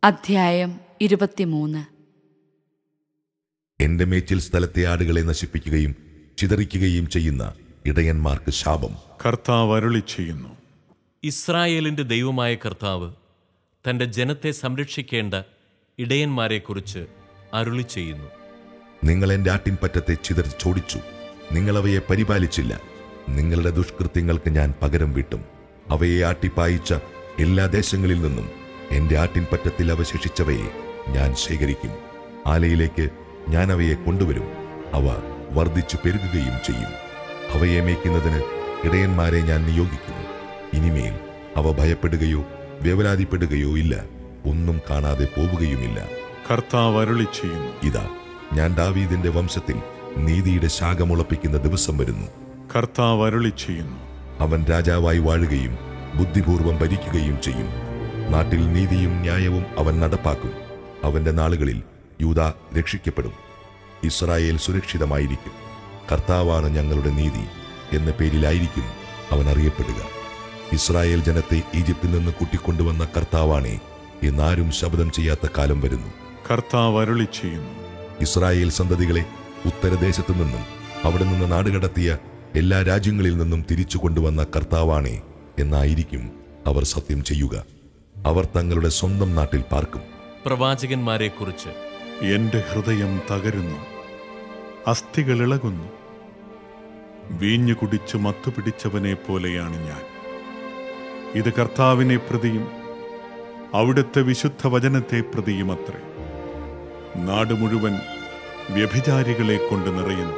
അധ്യായം ഇരുപത്തിമൂന്ന് എന്റെ മേച്ചിൽ സ്ഥലത്തെ ആടുകളെ നശിപ്പിക്കുകയും ചിതറിക്കുകയും ചെയ്യുന്ന ഇടയന്മാർക്ക് ശാപം കർത്താവ് അരുളി ചെയ്യുന്നു ഇസ്രായേലിന്റെ ദൈവമായ കർത്താവ് തന്റെ ജനത്തെ സംരക്ഷിക്കേണ്ട ഇടയന്മാരെക്കുറിച്ച് അരുളി ചെയ്യുന്നു നിങ്ങൾ എന്റെ ആട്ടിൻപറ്റത്തെ ചിതറിച്ചോടിച്ചു നിങ്ങൾ അവയെ പരിപാലിച്ചില്ല നിങ്ങളുടെ ദുഷ്കൃത്യങ്ങൾക്ക് ഞാൻ പകരം വീട്ടും അവയെ ആട്ടിപ്പായിച്ച എല്ലാ ദേശങ്ങളിൽ നിന്നും എന്റെ ആട്ടിൻപറ്റത്തിൽ അവശേഷിച്ചവയെ ഞാൻ ശേഖരിക്കും ആലയിലേക്ക് ഞാൻ അവയെ കൊണ്ടുവരും അവ വർദ്ധിച്ചു പെരുകുകയും ചെയ്യും അവയെ മേയ്ക്കുന്നതിന് ഇടയന്മാരെ ഞാൻ നിയോഗിക്കും ഇനിമേൽ അവ ഭയപ്പെടുകയോ വേവലാതിപ്പെടുകയോ ഇല്ല ഒന്നും കാണാതെ പോവുകയുമില്ല കർത്താവ് അരുളി ചെയ്യുന്നു ഇതാ ഞാൻ ദാവീദിന്റെ വംശത്തിൽ നീതിയുടെ ശാഖമുളപ്പിക്കുന്ന ദിവസം വരുന്നു കർത്താവ് അരുളി ചെയ്യുന്നു അവൻ രാജാവായി വാഴുകയും ബുദ്ധിപൂർവം ഭരിക്കുകയും ചെയ്യും നാട്ടിൽ നീതിയും ന്യായവും അവൻ നടപ്പാക്കും അവന്റെ നാളുകളിൽ യൂത രക്ഷിക്കപ്പെടും ഇസ്രായേൽ സുരക്ഷിതമായിരിക്കും കർത്താവാണ് ഞങ്ങളുടെ നീതി എന്ന പേരിലായിരിക്കും അവൻ അറിയപ്പെടുക ഇസ്രായേൽ ജനത്തെ ഈജിപ്തിൽ നിന്ന് കൂട്ടിക്കൊണ്ടുവന്ന കർത്താവാണേ എന്നാരും ശബ്ദം ചെയ്യാത്ത കാലം വരുന്നു കർത്താവ് അരുളി ചെയ്യുന്നു ഇസ്രായേൽ സന്തതികളെ ഉത്തരദേശത്തു നിന്നും അവിടെ നിന്ന് നാടുകടത്തിയ എല്ലാ രാജ്യങ്ങളിൽ നിന്നും തിരിച്ചു കൊണ്ടുവന്ന കർത്താവാണേ എന്നായിരിക്കും അവർ സത്യം ചെയ്യുക അവർ തങ്ങളുടെ സ്വന്തം നാട്ടിൽ പാർക്കും പ്രവാചകന്മാരെക്കുറിച്ച് എന്റെ ഹൃദയം തകരുന്നു അസ്ഥികൾ ഇളകുന്നു വീഞ്ഞു കുടിച്ചു മത്തുപിടിച്ചവനെ പോലെയാണ് ഞാൻ ഇത് കർത്താവിനെ പ്രതിയും അവിടുത്തെ വിശുദ്ധ വചനത്തെ പ്രതിയും അത്രേ നാട് മുഴുവൻ വ്യഭിചാരികളെ കൊണ്ട് നിറയുന്നു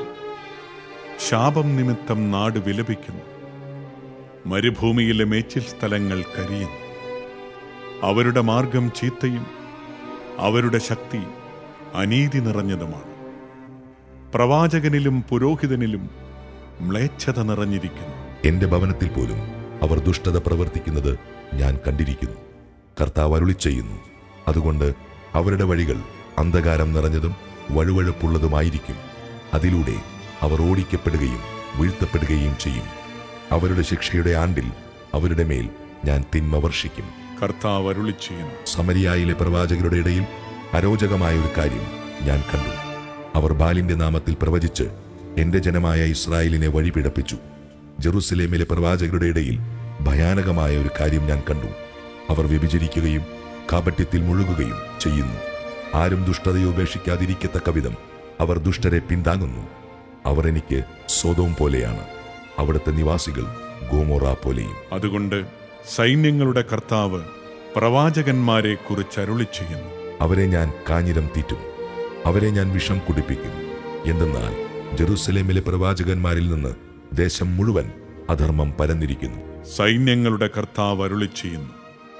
ശാപം നിമിത്തം നാട് വിലപിക്കുന്നു മരുഭൂമിയിലെ മേച്ചിൽ സ്ഥലങ്ങൾ കരിയുന്നു അവരുടെ മാർഗം ചീത്തയും അവരുടെ ശക്തി അനീതി നിറഞ്ഞതുമാണ് പ്രവാചകനിലും പുരോഹിതനിലും മ്ലേച്ഛത നിറഞ്ഞിരിക്കുന്നു എന്റെ ഭവനത്തിൽ പോലും അവർ ദുഷ്ടത പ്രവർത്തിക്കുന്നത് ഞാൻ കണ്ടിരിക്കുന്നു കർത്താവ് അരുളി ചെയ്യുന്നു അതുകൊണ്ട് അവരുടെ വഴികൾ അന്ധകാരം നിറഞ്ഞതും വഴുവഴുപ്പുള്ളതുമായിരിക്കും അതിലൂടെ അവർ ഓടിക്കപ്പെടുകയും വീഴ്ത്തപ്പെടുകയും ചെയ്യും അവരുടെ ശിക്ഷയുടെ ആണ്ടിൽ അവരുടെ മേൽ ഞാൻ തിന്മ വർഷിക്കും കർത്താവ് അരുളി ചെയ്യുന്നു സമരിയായിലെ പ്രവാചകരുടെ ഇടയിൽ അരോചകമായ ഒരു കാര്യം ഞാൻ കണ്ടു അവർ ബാലിന്റെ നാമത്തിൽ പ്രവചിച്ച് എന്റെ ജനമായ ഇസ്രായേലിനെ വഴിപിടപ്പിച്ചു ജെറുസലേമിലെ പ്രവാചകരുടെ ഇടയിൽ ഭയാനകമായ ഒരു കാര്യം ഞാൻ കണ്ടു അവർ വ്യഭിചരിക്കുകയും കാപട്യത്തിൽ മുഴുകുകയും ചെയ്യുന്നു ആരും ദുഷ്ടതയെ ഉപേക്ഷിക്കാതിരിക്കത്തക്ക വിധം അവർ ദുഷ്ടരെ പിന്താങ്ങുന്നു അവർ എനിക്ക് സ്വതവും പോലെയാണ് അവിടുത്തെ നിവാസികൾ ഗോമോറ പോലെയും അതുകൊണ്ട് സൈന്യങ്ങളുടെ കർത്താവ് പ്രവാചകന്മാരെ കുറിച്ച് അരുളി ചെയ്യുന്നു അവരെ ഞാൻ കാഞ്ഞിരം തീറ്റും അവരെ ഞാൻ വിഷം കുടിപ്പിക്കും എന്തെന്നാൽ ജെറൂസലേമിലെ പ്രവാചകന്മാരിൽ നിന്ന് ദേശം മുഴുവൻ അധർമ്മം പരന്നിരിക്കുന്നു സൈന്യങ്ങളുടെ കർത്താവ് അരുളി ചെയ്യുന്നു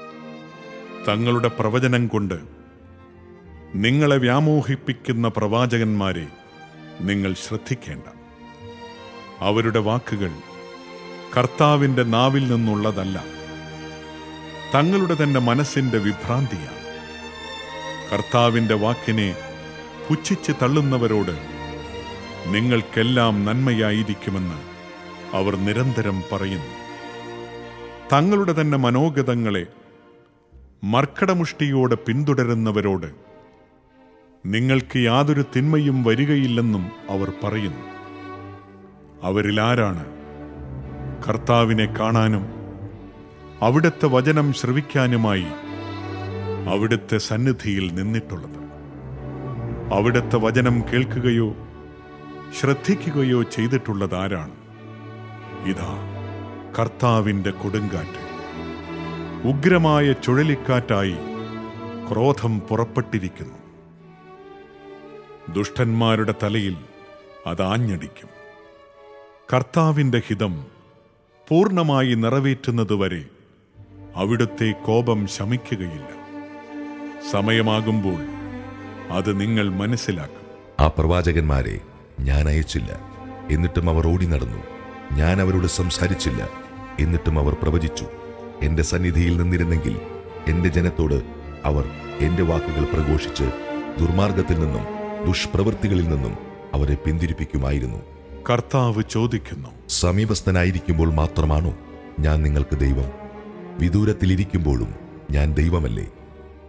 തങ്ങളുടെ പ്രവചനം കൊണ്ട് നിങ്ങളെ വ്യാമോഹിപ്പിക്കുന്ന പ്രവാചകന്മാരെ നിങ്ങൾ ശ്രദ്ധിക്കേണ്ട അവരുടെ വാക്കുകൾ കർത്താവിന്റെ നാവിൽ നിന്നുള്ളതല്ല തങ്ങളുടെ തന്നെ മനസ്സിന്റെ വിഭ്രാന്തിയാണ് കർത്താവിന്റെ വാക്കിനെ പുച്ഛിച്ച് തള്ളുന്നവരോട് നിങ്ങൾക്കെല്ലാം നന്മയായിരിക്കുമെന്ന് അവർ നിരന്തരം പറയുന്നു തങ്ങളുടെ തന്നെ മനോഗതങ്ങളെ മർക്കടമുഷ്ടിയോടെ പിന്തുടരുന്നവരോട് നിങ്ങൾക്ക് യാതൊരു തിന്മയും വരികയില്ലെന്നും അവർ പറയുന്നു അവരിൽ ആരാണ് കർത്താവിനെ കാണാനും അവിടുത്തെ വചനം ശ്രവിക്കാനുമായി അവിടുത്തെ സന്നിധിയിൽ നിന്നിട്ടുള്ളത് അവിടുത്തെ വചനം കേൾക്കുകയോ ശ്രദ്ധിക്കുകയോ ചെയ്തിട്ടുള്ളത് ആരാണ് ഇതാ കർത്താവിന്റെ കൊടുങ്കാറ്റ് ഉഗ്രമായ ചുഴലിക്കാറ്റായി ക്രോധം പുറപ്പെട്ടിരിക്കുന്നു ദുഷ്ടന്മാരുടെ തലയിൽ അതാഞ്ഞടിക്കും കർത്താവിന്റെ ഹിതം പൂർണ്ണമായി നിറവേറ്റുന്നതുവരെ അവിടുത്തെ കോപം ശമിക്കുകയില്ല സമയമാകുമ്പോൾ അത് നിങ്ങൾ മനസ്സിലാക്കും ആ പ്രവാചകന്മാരെ ഞാൻ അയച്ചില്ല എന്നിട്ടും അവർ ഓടി നടന്നു ഞാൻ അവരോട് സംസാരിച്ചില്ല എന്നിട്ടും അവർ പ്രവചിച്ചു എന്റെ സന്നിധിയിൽ നിന്നിരുന്നെങ്കിൽ എന്റെ ജനത്തോട് അവർ എന്റെ വാക്കുകൾ പ്രഘോഷിച്ച് ദുർമാർഗത്തിൽ നിന്നും ദുഷ്പ്രവൃത്തികളിൽ നിന്നും അവരെ പിന്തിരിപ്പിക്കുമായിരുന്നു കർത്താവ് ചോദിക്കുന്നു സമീപസ്ഥനായിരിക്കുമ്പോൾ മാത്രമാണോ ഞാൻ നിങ്ങൾക്ക് ദൈവം വിദൂരത്തിലിരിക്കുമ്പോഴും ഞാൻ ദൈവമല്ലേ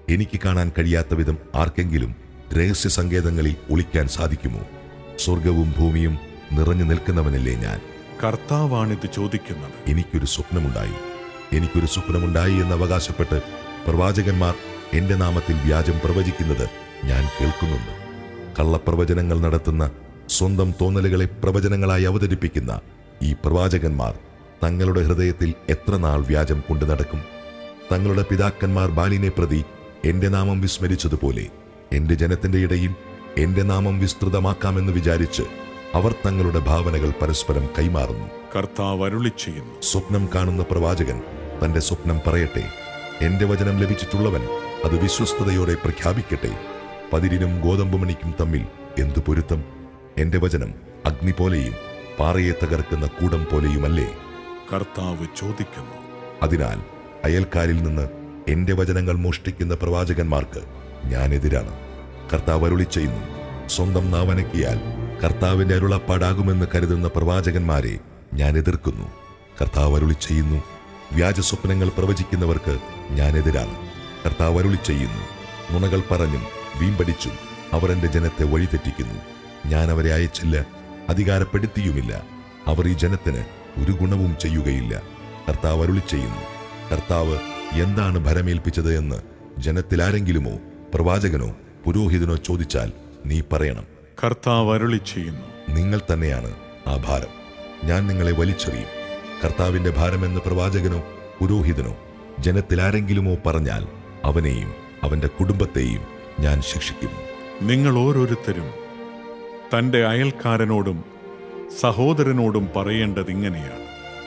എനിക്ക് കാണാൻ കഴിയാത്ത വിധം ആർക്കെങ്കിലും രഹസ്യ സങ്കേതങ്ങളിൽ ഒളിക്കാൻ സാധിക്കുമോ സ്വർഗവും ഭൂമിയും നിറഞ്ഞു നിൽക്കുന്നവനല്ലേ ഞാൻ കർത്താവാണിത് ചോദിക്കുന്നത് എനിക്കൊരു സ്വപ്നമുണ്ടായി എനിക്കൊരു സ്വപ്നമുണ്ടായി എന്ന് അവകാശപ്പെട്ട് പ്രവാചകന്മാർ എന്റെ നാമത്തിൽ വ്യാജം പ്രവചിക്കുന്നത് ഞാൻ കേൾക്കുന്നുണ്ട് കള്ളപ്രവചനങ്ങൾ നടത്തുന്ന സ്വന്തം തോന്നലുകളെ പ്രവചനങ്ങളായി അവതരിപ്പിക്കുന്ന ഈ പ്രവാചകന്മാർ തങ്ങളുടെ ഹൃദയത്തിൽ എത്ര നാൾ വ്യാജം കൊണ്ടു നടക്കും തങ്ങളുടെ പിതാക്കന്മാർ ബാലിനെ പ്രതി എന്റെ നാമം വിസ്മരിച്ചതുപോലെ എന്റെ ജനത്തിന്റെ ഇടയിൽ എന്റെ നാമം വിസ്തൃതമാക്കാമെന്ന് വിചാരിച്ച് അവർ തങ്ങളുടെ ഭാവനകൾ പരസ്പരം കൈമാറുന്നു കർത്താവ് അരുളി ചെയ്യുന്നു സ്വപ്നം കാണുന്ന പ്രവാചകൻ തന്റെ സ്വപ്നം പറയട്ടെ എന്റെ വചനം ലഭിച്ചിട്ടുള്ളവൻ അത് വിശ്വസ്തയോടെ പ്രഖ്യാപിക്കട്ടെ പതിരിനും ഗോതമ്പുമണിക്കും തമ്മിൽ എന്തു പൊരുത്തം എന്റെ വചനം അഗ്നി പോലെയും പാറയെ തകർക്കുന്ന കൂടം പോലെയുമല്ലേ കർത്താവ് ചോദിക്കുന്നു അതിനാൽ അയൽക്കാരിൽ നിന്ന് എന്റെ വചനങ്ങൾ മോഷ്ടിക്കുന്ന പ്രവാചകന്മാർക്ക് ഞാൻ എതിരാണ് കർത്താവ് അരുളി ചെയ്യുന്നു സ്വന്തം നാവനക്കിയാൽ കർത്താവിന്റെ അരുളപ്പാടാകുമെന്ന് കരുതുന്ന പ്രവാചകന്മാരെ ഞാൻ എതിർക്കുന്നു കർത്താവ് അരുളി ചെയ്യുന്നു വ്യാജ സ്വപ്നങ്ങൾ പ്രവചിക്കുന്നവർക്ക് ഞാൻ എതിരാണ് കർത്താവ് അരുളി ചെയ്യുന്നു നുണകൾ പറഞ്ഞും വീമ്പടിച്ചും അവർ എന്റെ ജനത്തെ വഴിതെറ്റിക്കുന്നു ഞാൻ അവരെ അയച്ചില്ല അധികാരപ്പെടുത്തിയുമില്ല അവർ ഈ ജനത്തിന് ഒരു ഗുണവും ചെയ്യുകയില്ല കർത്താവ് അരുളി ചെയ്യുന്നു കർത്താവ് എന്താണ് ഭരമേൽപ്പിച്ചത് എന്ന് ജനത്തിൽ ആരെങ്കിലുമോ പ്രവാചകനോ പുരോഹിതനോ ചോദിച്ചാൽ നീ പറയണം കർത്താവ് അരുളി ചെയ്യുന്നു നിങ്ങൾ തന്നെയാണ് ആ ഭാരം ഞാൻ നിങ്ങളെ വലിച്ചെറിയും കർത്താവിന്റെ ഭാരമെന്ന് പ്രവാചകനോ പുരോഹിതനോ ജനത്തിൽ ആരെങ്കിലുമോ പറഞ്ഞാൽ അവനെയും അവന്റെ കുടുംബത്തെയും ഞാൻ ശിക്ഷിക്കും നിങ്ങൾ ഓരോരുത്തരും തന്റെ അയൽക്കാരനോടും സഹോദരനോടും പറയേണ്ടത് ഇങ്ങനെയാണ്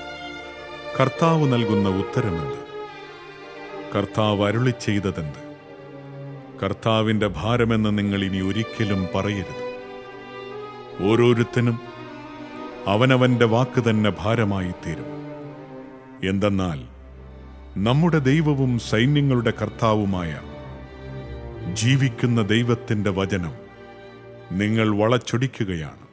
കർത്താവ് നൽകുന്ന ഉത്തരമെന്ത് കർത്താവ് അരുളി ചെയ്തതെന്ത് കർത്താവിന്റെ ഭാരമെന്ന് നിങ്ങൾ ഇനി ഒരിക്കലും പറയരുത് ഓരോരുത്തനും അവനവന്റെ വാക്ക് തന്നെ ഭാരമായി തീരും എന്തെന്നാൽ നമ്മുടെ ദൈവവും സൈന്യങ്ങളുടെ കർത്താവുമായ ജീവിക്കുന്ന ദൈവത്തിന്റെ വചനം നിങ്ങൾ വളച്ചൊടിക്കുകയാണ്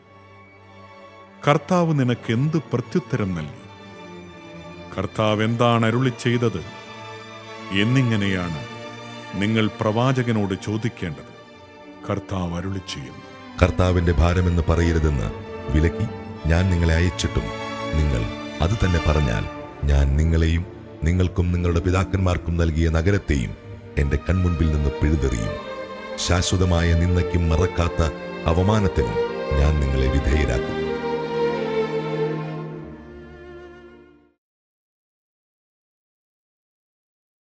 കർത്താവ് നിനക്ക് എന്ത് പ്രത്യുത്തരം നൽകി കർത്താവ് എന്താണ് അരുളി ചെയ്തത് എന്നിങ്ങനെയാണ് നിങ്ങൾ പ്രവാചകനോട് ചോദിക്കേണ്ടത് കർത്താവ് അരുളി ചെയ്യുന്നു കർത്താവിന്റെ ഭാരമെന്ന് പറയരുതെന്ന് വിലക്കി ഞാൻ നിങ്ങളെ അയച്ചിട്ടും നിങ്ങൾ അത് തന്നെ പറഞ്ഞാൽ ഞാൻ നിങ്ങളെയും നിങ്ങൾക്കും നിങ്ങളുടെ പിതാക്കന്മാർക്കും നൽകിയ നഗരത്തെയും എന്റെ കൺമുൻപിൽ നിന്ന് പിഴുതെറിയും ശാശ്വതമായ നിന്നയ്ക്കും മറക്കാത്ത അവമാനത്തിനും ഞാൻ നിങ്ങളെ വിധേയരാക്കും